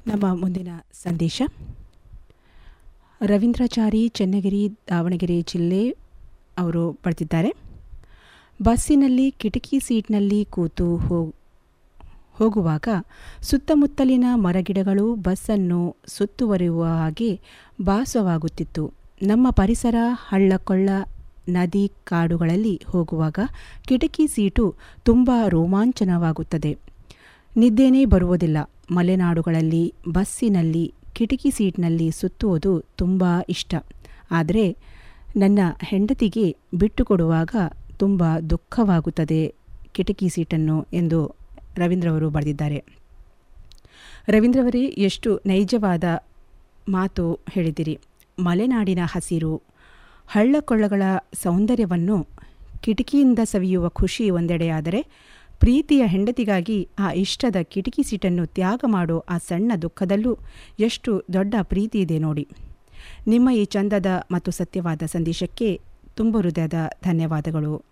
ನಮ್ಮ ಮುಂದಿನ ಸಂದೇಶ ರವೀಂದ್ರಾಚಾರಿ ಚೆನ್ನಗಿರಿ ದಾವಣಗೆರೆ ಜಿಲ್ಲೆ ಅವರು ಬರೆದಿದ್ದಾರೆ ಬಸ್ಸಿನಲ್ಲಿ ಕಿಟಕಿ ಸೀಟ್ನಲ್ಲಿ ಕೂತು ಹೋ ಹೋಗುವಾಗ ಸುತ್ತಮುತ್ತಲಿನ ಮರಗಿಡಗಳು ಬಸ್ಸನ್ನು ಸುತ್ತುವರಿಯುವ ಹಾಗೆ ಭಾಸವಾಗುತ್ತಿತ್ತು ನಮ್ಮ ಪರಿಸರ ಹಳ್ಳಕೊಳ್ಳ ನದಿ ಕಾಡುಗಳಲ್ಲಿ ಹೋಗುವಾಗ ಕಿಟಕಿ ಸೀಟು ತುಂಬ ರೋಮಾಂಚನವಾಗುತ್ತದೆ ನಿದ್ದೆನೇ ಬರುವುದಿಲ್ಲ ಮಲೆನಾಡುಗಳಲ್ಲಿ ಬಸ್ಸಿನಲ್ಲಿ ಕಿಟಕಿ ಸೀಟ್ನಲ್ಲಿ ಸುತ್ತುವುದು ತುಂಬ ಇಷ್ಟ ಆದರೆ ನನ್ನ ಹೆಂಡತಿಗೆ ಬಿಟ್ಟುಕೊಡುವಾಗ ತುಂಬ ದುಃಖವಾಗುತ್ತದೆ ಕಿಟಕಿ ಸೀಟನ್ನು ಎಂದು ರವೀಂದ್ರವರು ಬರೆದಿದ್ದಾರೆ ರವೀಂದ್ರವರೇ ಎಷ್ಟು ನೈಜವಾದ ಮಾತು ಹೇಳಿದಿರಿ ಮಲೆನಾಡಿನ ಹಸಿರು ಹಳ್ಳಕೊಳ್ಳಗಳ ಸೌಂದರ್ಯವನ್ನು ಕಿಟಕಿಯಿಂದ ಸವಿಯುವ ಖುಷಿ ಒಂದೆಡೆಯಾದರೆ ಪ್ರೀತಿಯ ಹೆಂಡತಿಗಾಗಿ ಆ ಇಷ್ಟದ ಕಿಟಕಿ ಸೀಟನ್ನು ತ್ಯಾಗ ಮಾಡೋ ಆ ಸಣ್ಣ ದುಃಖದಲ್ಲೂ ಎಷ್ಟು ದೊಡ್ಡ ಪ್ರೀತಿ ಇದೆ ನೋಡಿ ನಿಮ್ಮ ಈ ಚಂದದ ಮತ್ತು ಸತ್ಯವಾದ ಸಂದೇಶಕ್ಕೆ ತುಂಬ ಹೃದಯದ ಧನ್ಯವಾದಗಳು